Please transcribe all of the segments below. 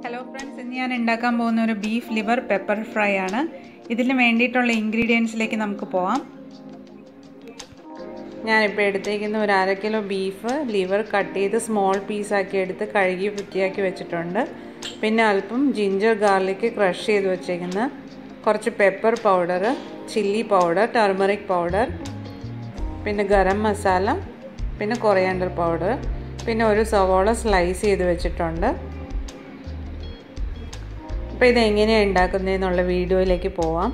hello friends ഇന്ന് ഞാൻ ഉണ്ടാക്കാൻ പോകുന്ന ഒരു ബീഫ് ലിവർ പെപ്പർ ഫ്രൈ ആണ് ഇതിന് വേണ്ടിയിട്ടുള്ള ഇൻഗ്രീഡിയൻസിലേക്ക് നമുക്ക് പോവാം ഞാനിപ്പോൾ എടുത്തേക്കുന്ന ഒരു അര കിലോ ബീഫ് ലിവർ കട്ട് ചെയ്ത് സ്മോൾ പീസാക്കി എടുത്ത് കഴുകി വൃത്തിയാക്കി വെച്ചിട്ടുണ്ട് പിന്നെ അല്പം ജിഞ്ചർ ഗാർലിക് ക്രഷ് ചെയ്ത് വെച്ചേക്കുന്ന കുറച്ച് pepper powder chilli powder turmeric powder പിന്നെ ഗരം മസാല പിന്നെ കൊറിയാണ്ടർ പൗഡർ പിന്നെ ഒരു സവോള സ്ലൈസ് ചെയ്ത് വെച്ചിട്ടുണ്ട് അപ്പോൾ ഇതെങ്ങനെയാണ് ഉണ്ടാക്കുന്നതെന്നുള്ള വീഡിയോയിലേക്ക് പോവാം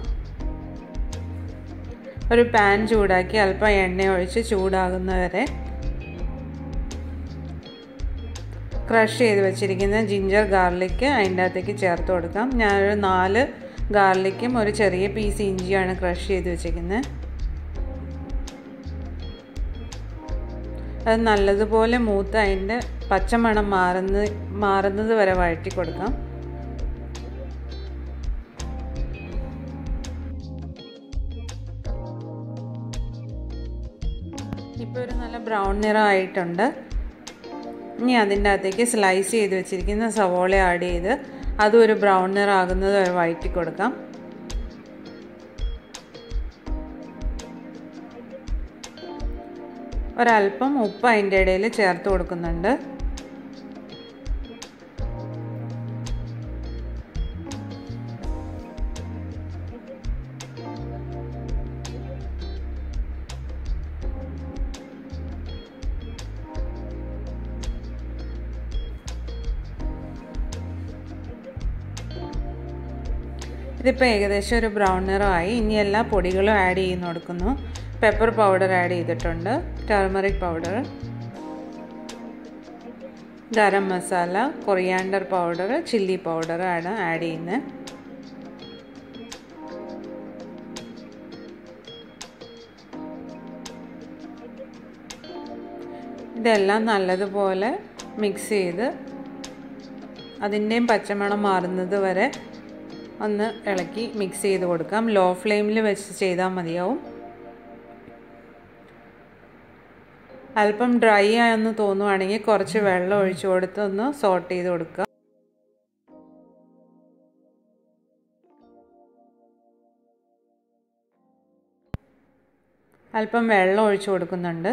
ഒരു പാൻ ചൂടാക്കി അല്പം എണ്ണ ഒഴിച്ച് ചൂടാകുന്നവരെ ക്രഷ് ചെയ്ത് വെച്ചിരിക്കുന്ന ജിഞ്ചർ ഗാർലിക്ക് അതിൻ്റെ അകത്തേക്ക് ചേർത്ത് കൊടുക്കാം ഞാനൊരു നാല് ഗാർലിക്കും ഒരു ചെറിയ പീസ് ഇഞ്ചിയാണ് ക്രഷ് ചെയ്ത് വെച്ചിരിക്കുന്നത് അത് നല്ലതുപോലെ മൂത്ത് അതിൻ്റെ പച്ചമണം മാറുന്ന മാറുന്നത് വരെ വഴറ്റി കൊടുക്കാം ഇപ്പോൾ ഒരു നല്ല ബ്രൗൺ നിറം ആയിട്ടുണ്ട് ഇനി അതിൻ്റെ അകത്തേക്ക് സ്ലൈസ് ചെയ്ത് വെച്ചിരിക്കുന്ന സവോള ആഡ് ചെയ്ത് അതും ഒരു ബ്രൗൺ നിറം ആകുന്നത് വരെ വഴറ്റി കൊടുക്കാം ഒരല്പം ഉപ്പ് അതിൻ്റെ ഇടയിൽ ചേർത്ത് കൊടുക്കുന്നുണ്ട് ഇതിപ്പോൾ ഏകദേശം ഒരു ബ്രൗൺ നിറമായി ഇനി എല്ലാ പൊടികളും ആഡ് ചെയ്യുന്ന കൊടുക്കുന്നു പെപ്പർ പൗഡർ ആഡ് ചെയ്തിട്ടുണ്ട് turmeric powder garam masala coriander powder chilli powder ആണ് ആഡ് ചെയ്യുന്നത് ഇതെല്ലാം നല്ലതുപോലെ മിക്സ് ചെയ്ത് അതിൻ്റെയും പച്ചമണം മാറുന്നത് വരെ ഒന്ന് ഇളക്കി മിക്സ് ചെയ്ത് കൊടുക്കാം ലോ ഫ്ലെയിമിൽ വെച്ച് ചെയ്താൽ മതിയാവും അല്പം ഡ്രൈ ആയെന്ന് തോന്നുവാണെങ്കിൽ കുറച്ച് വെള്ളം ഒഴിച്ചു കൊടുത്ത് ഒന്ന് സോട്ട് ചെയ്ത് കൊടുക്കുക അല്പം വെള്ളം ഒഴിച്ചു കൊടുക്കുന്നുണ്ട്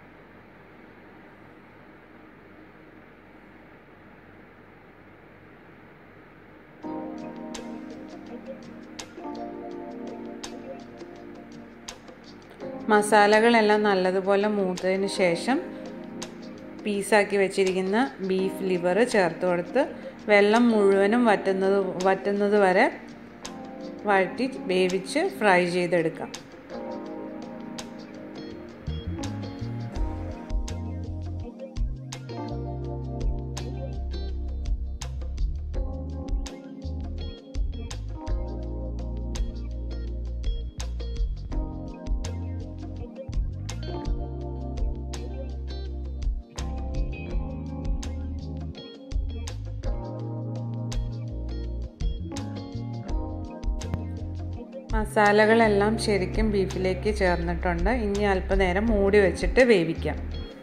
മസാലകളെല്ലാം നല്ലതുപോലെ മൂത്തതിന് ശേഷം പീസാക്കി വെച്ചിരിക്കുന്ന ബീഫ് ലിവർ ചേർത്ത് കൊടുത്ത് വെള്ളം മുഴുവനും വറ്റുന്നത് വറ്റുന്നത് വരെ വഴറ്റി വേവിച്ച് ഫ്രൈ ചെയ്തെടുക്കാം മസാലകളെല്ലാം ശരിക്കും ബീഫിലേക്ക് ചേർന്നിട്ടുണ്ട് ഇനി അല്പനേരം മൂടി വെച്ചിട്ട് വേവിക്കാം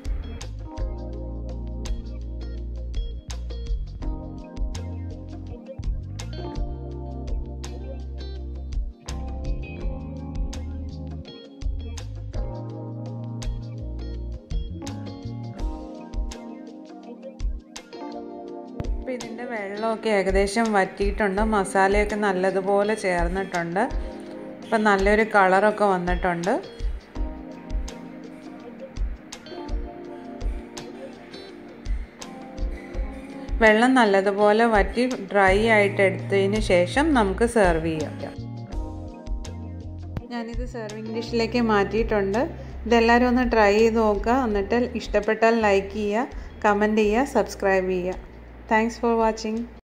ഇപ്പം ഇതിൻ്റെ വെള്ളമൊക്കെ ഏകദേശം വറ്റിയിട്ടുണ്ട് മസാലയൊക്കെ നല്ലതുപോലെ ചേർന്നിട്ടുണ്ട് ഇപ്പം നല്ലൊരു കളറൊക്കെ വന്നിട്ടുണ്ട് വെള്ളം നല്ലതുപോലെ വറ്റി ഡ്രൈ ആയിട്ട് എടുത്തതിന് ശേഷം നമുക്ക് സെർവ് ചെയ്യാം ഞാനിത് സെർവിങ് ഡിഷിലേക്ക് മാറ്റിയിട്ടുണ്ട് ഇതെല്ലാവരും ഒന്ന് ട്രൈ ചെയ്ത് നോക്കുക എന്നിട്ട് ഇഷ്ടപ്പെട്ടാൽ ലൈക്ക് ചെയ്യുക കമൻറ്റ് ചെയ്യുക സബ്സ്ക്രൈബ് ചെയ്യുക താങ്ക്സ് ഫോർ വാച്ചിങ്